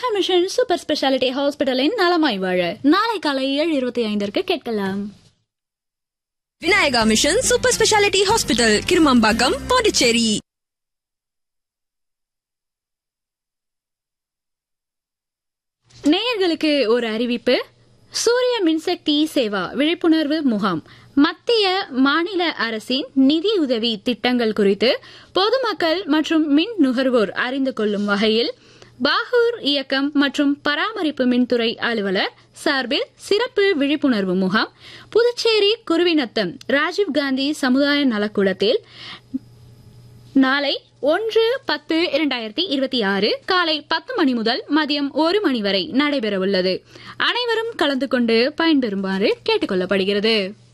mission super speciality ஹாஸ்பிட்டலின் நலமாய் வாழ நாளை காலை ஏழு இருபத்தி ஐந்திற்கு கேட்கலாம் Vinayaka mission super speciality hospital Kirumampakkam Pondicherry நேயர்களுக்கு ஒரு அறிவிப்பு சூரிய மின்சக்தி சேவா விழிப்புணர்வு முகாம் மத்திய மாநில அரசின் நிதியுதவி திட்டங்கள் குறித்து பொதுமக்கள் மற்றும் மின் நுகர்வோர் அறிந்து கொள்ளும் வகையில் பாகூர் இயக்கம் மற்றும் பராமரிப்பு மின்துறை அலுவலர் சார்பில் சிறப்பு விழிப்புணர்வு முகாம் புதுச்சேரி குருவிநத்தம் ராஜீவ்காந்தி சமுதாய நலக்கூடத்தில் நாளை ஒன்று பத்து இரண்டாயிரத்தி இருபத்தி ஆறு காலை பத்து மணி முதல் மதியம் ஒரு மணி வரை நடைபெறவுள்ளது அனைவரும் கலந்து கொண்டு பயன்பெறுமாறு கேட்டுக்கொள்ளப்படுகிறது